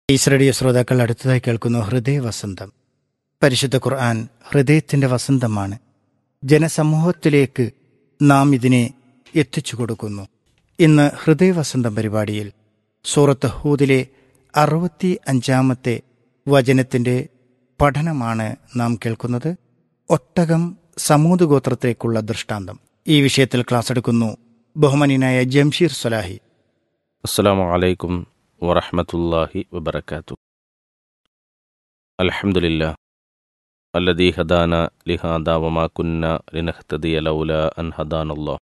is radio ശ്രോതാക്കൾ അടുത്തതായി കേൾക്കുന്നു ഹൃദയ വസന്തം പരിശുദ്ധ ഖുർആൻ ഹൃദയത്തിൻ്റെ വസന്തമാണ് ജനസമൂഹത്തിലേക്ക് നാം ഇതിനെ എത്തിച്ചു കൊടുക്കുന്നു ഇന്ന് ഹൃദയ വസന്തം പരിപാടിയിൽ സൂറത്ത് ഹൂദിലെ അറുപത്തി അഞ്ചാമത്തെ വചനത്തിൻ്റെ പഠനമാണ് നാം കേൾക്കുന്നത് ഒട്ടകം സമൂത് ഗോത്രത്തേക്കുള്ള ദൃഷ്ടാന്തം ഈ വിഷയത്തിൽ ക്ലാസ് എടുക്കുന്നു ബഹുമാനിനായ ജംഷീർ സലാഹി السلام عليكم ورحمة الله وبركاته الحمد لله الذي هدانا لهذا وما كنا لنهتدي لولا أن هدانا الله